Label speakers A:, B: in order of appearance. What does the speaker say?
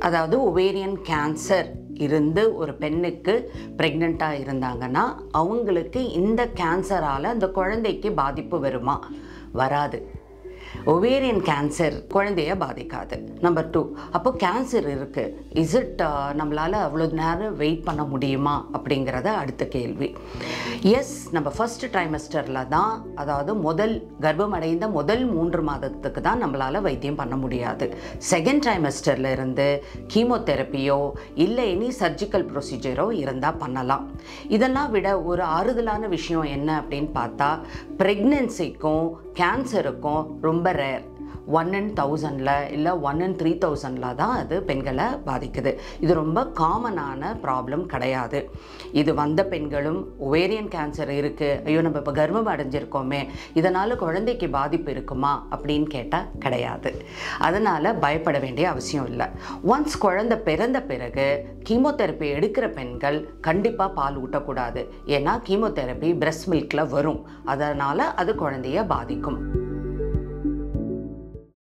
A: அதாவது ovarian cancer இருந்து ஒரு பெண்ணுக்கு ப்ரெக்னெண்ட்டாக இருந்தாங்கன்னா அவங்களுக்கு இந்த கேன்சரால் அந்த குழந்தைக்கு பாதிப்பு வருமா வராது ஒவேரியன் கேன்சர் குழந்தைய பாதிக்காது நம்பர் டூ அப்போ கேன்சர் இருக்குது இஸ் இட் நம்மளால் அவ்வளோ நேரம் வெயிட் பண்ண முடியுமா அப்படிங்கிறத அடுத்த கேள்வி எஸ் நம்ம ஃபர்ஸ்ட் ட்ரைமஸ்டரில் தான் அதாவது முதல் கர்ப்பம் அடைந்த முதல் மூன்று மாதத்துக்கு தான் நம்மளால் வைத்தியம் பண்ண முடியாது செகண்ட் ட்ரைமஸ்டரில் இருந்து கீமோதெரப்பியோ இல்லை எனி சர்ஜிக்கல் ப்ரொசீஜரோ இருந்தால் பண்ணலாம் இதெல்லாம் விட ஒரு ஆறுதலான விஷயம் என்ன அப்படின்னு பார்த்தா ப்ரெக்னென்சிக்கும் கேன்சருக்கும் ரொம்ப ரேர் ஒன் இன் தௌசண்டில் இல்லை ஒன் இன் த்ரீ தௌசண்டில் தான் அது பெண்களை பாதிக்குது இது ரொம்ப காமனான ப்ராப்ளம் கிடையாது இது வந்த பெண்களும் ஒவேரியன் கேன்சர் இருக்குது ஐயோ நம்ம இப்போ கர்ப்பம் அடைஞ்சிருக்கோமே இதனால் குழந்தைக்கு பாதிப்பு இருக்குமா அப்படின்னு கேட்டால் கிடையாது அதனால் பயப்பட வேண்டிய அவசியம் இல்லை ஒன்ஸ் குழந்தை பிறந்த பிறகு கீமோதெரப்பி எடுக்கிற பெண்கள் கண்டிப்பாக பால் ஊட்டக்கூடாது ஏன்னா கீமோதெரப்பி பிரஸ்ட் மில்கில் வரும் அதனால் அது குழந்தைய பாதிக்கும்